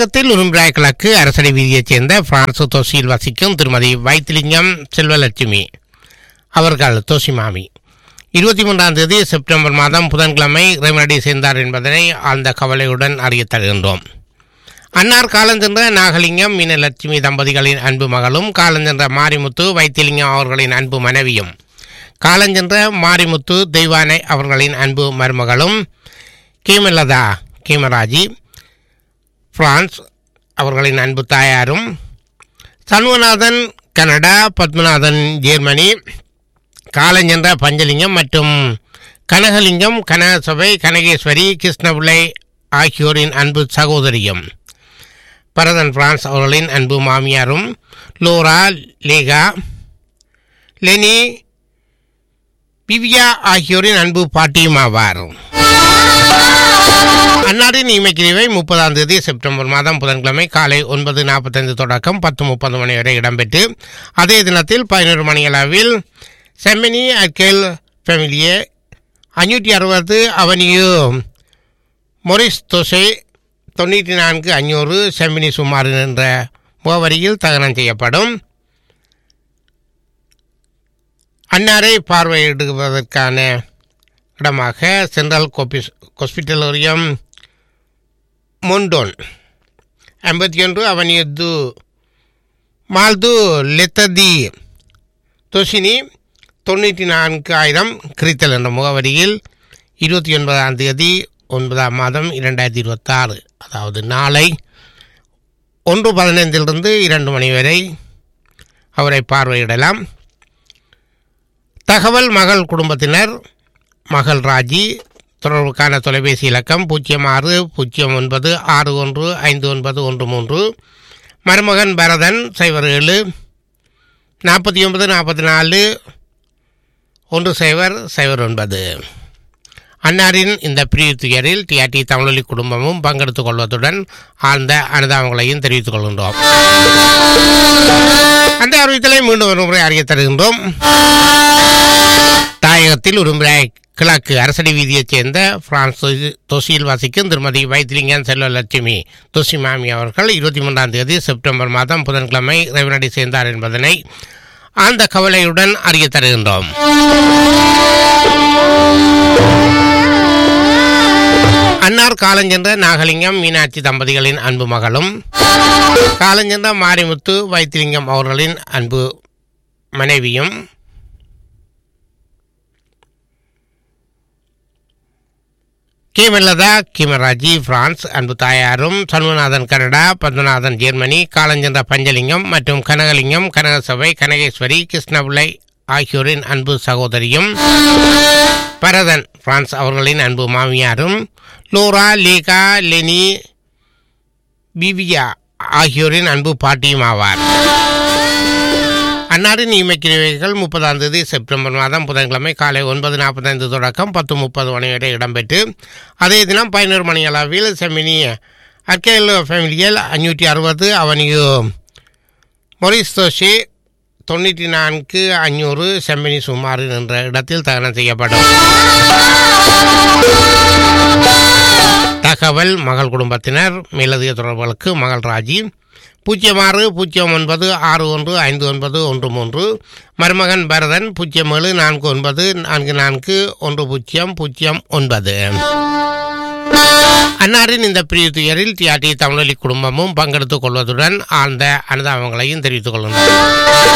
தாயகத்தில் உரும்பிராய் கிழக்கு அரசடி வீதியைச் சேர்ந்த பிரான்சு தொசியில் வசிக்கும் திருமதி வைத்திலிங்கம் செல்வலட்சுமி அவர்கள் தோசிமாமி இருபத்தி மூன்றாம் தேதி செப்டம்பர் மாதம் புதன்கிழமை இறைவனடி சேர்ந்தார் என்பதனை ஆழ்ந்த கவலையுடன் அறியத் தருகின்றோம் அன்னார் காலஞ்சென்ற நாகலிங்கம் மீனலட்சுமி தம்பதிகளின் அன்பு மகளும் காலஞ்சென்ற மாரிமுத்து வைத்திலிங்கம் அவர்களின் அன்பு மனைவியும் காலஞ்சென்ற மாரிமுத்து தெய்வானை அவர்களின் அன்பு மருமகளும் கீமலதா கீமராஜி பிரான்ஸ் அவர்களின் அன்பு தாயாரும் சண்முகநாதன் கனடா பத்மநாதன் ஜெர்மனி காலஞ்சென்ற பஞ்சலிங்கம் மற்றும் கனகலிங்கம் கனகசபை கனகேஸ்வரி கிருஷ்ணபிள்ளை ஆகியோரின் அன்பு சகோதரியும் பரதன் பிரான்ஸ் அவர்களின் அன்பு மாமியாரும் லோரா லேகா லெனி பிவியா ஆகியோரின் அன்பு பாட்டியும் ஆவார் அன்னாரின் இமைக்கிரிவை முப்பதாம் தேதி செப்டம்பர் மாதம் புதன்கிழமை காலை ஒன்பது நாற்பத்தைந்து தொடக்கம் பத்து முப்பது மணி வரை இடம்பெற்று அதே தினத்தில் பதினோரு மணி அளவில் செம்மனி அக்கேல் ஃபேமிலியே அஞ்சூற்றி அறுபது அவனியு மொரிஸ் தொசை தொண்ணூற்றி நான்கு அஞ்சூறு செம்பினி சுமார் என்ற முகவரியில் தகனம் செய்யப்படும் அன்னாரை பார்வையிடுவதற்கான இடமாக சென்ட்ரல் கோபிஸ் ஹாஸ்பிட்டலோரியம் மொண்டோன் ஐம்பத்தி ஒன்று அவனியது மால்து லெத்ததி தொசினி தொண்ணூற்றி நான்கு ஆயிரம் கிரித்தல் என்ற முகவரியில் இருபத்தி ஒன்பதாம் தேதி ஒன்பதாம் மாதம் இரண்டாயிரத்தி இருபத்தாறு அதாவது நாளை ஒன்று பதினைந்திலிருந்து இரண்டு மணி வரை அவரை பார்வையிடலாம் தகவல் மகள் குடும்பத்தினர் மகள் ராஜி தொடர்புக்கான தொலைபேசி இலக்கம் பூஜ்ஜியம் ஆறு பூஜ்ஜியம் ஒன்பது ஆறு ஒன்று ஐந்து ஒன்பது ஒன்று மூன்று மருமகன் பரதன் சைபர் ஏழு நாற்பத்தி ஒன்பது நாற்பத்தி நாலு ஒன்று சைபர் சைபர் ஒன்பது அன்னாரின் இந்த பிரிவு துயரில் டிஆர்டி தமிழொலி குடும்பமும் பங்கெடுத்துக் கொள்வதுடன் ஆழ்ந்த அனுதாபங்களையும் தெரிவித்துக் கொள்கின்றோம் அந்த அறிவித்தலை மீண்டும் ஒரு முறை அறிய தருகின்றோம் தாயகத்தில் உரும்பிராய் கிழக்கு அரசடி வீதியைச் சேர்ந்த பிரான்ஸ் தொசியில் வசிக்கும் திருமதி வைத்திலிங்கன் செல்வலட்சுமி தொசி மாமி அவர்கள் இருபத்தி மூன்றாம் தேதி செப்டம்பர் மாதம் புதன்கிழமை இறைவனடி சேர்ந்தார் என்பதனை ஆழ்ந்த கவலையுடன் அறிய தருகின்றோம் அன்னார் காலஞ்சென்ற நாகலிங்கம் மீனாட்சி தம்பதிகளின் அன்பு மகளும் காலஞ்சென்ற மாரிமுத்து வைத்திலிங்கம் அவர்களின் அன்பு மனைவியும் கீமல்லதா கீமராஜி பிரான்ஸ் அன்பு தாயாரும் சண்முகநாதன் கனடா பத்மநாதன் ஜெர்மனி காலஞ்சென்ற பஞ்சலிங்கம் மற்றும் கனகலிங்கம் கனகசபை கனகேஸ்வரி கிருஷ்ணபிள்ளை ஆகியோரின் அன்பு சகோதரியும் பரதன் பிரான்ஸ் அவர்களின் அன்பு மாமியாரும் லோரா லேகா லெனி பிவியா ஆகியோரின் அன்பு பாட்டியும் ஆவார் அன்னாரின் இமைக்கிரிவைகள் முப்பதாம் தேதி செப்டம்பர் மாதம் புதன்கிழமை காலை ஒன்பது நாற்பத்தைந்து தொடக்கம் பத்து முப்பது மணி வரை இடம்பெற்று அதே தினம் பதினோரு மணி அளவில் செமினி அர்கேல் ஃபேமிலியில் அஞ்சூற்றி அறுபது அவனியு மொரிஸ் தோஷி தொண்ணூற்றி நான்கு அஞ்சூறு செம்பினி சுமார் என்ற இடத்தில் தகனம் செய்யப்படும் தகவல் மகள் குடும்பத்தினர் மேலதிக தொடர்புகளுக்கு மகள் ராஜி பூஜ்ஜியம் ஆறு பூஜ்ஜியம் ஒன்பது ஆறு ஒன்று ஐந்து ஒன்பது ஒன்று மூன்று மருமகன் பரதன் பூஜ்ஜியம் ஏழு நான்கு ஒன்பது நான்கு நான்கு ஒன்று பூஜ்ஜியம் பூஜ்ஜியம் ஒன்பது அன்னாரின் இந்த பிரிவு துயரில் டிஆர்டி தமிழொலி குடும்பமும் பங்கெடுத்துக் கொள்வதுடன் ஆழ்ந்த அனுதாபங்களையும் தெரிவித்துக் கொள்கின்றனர்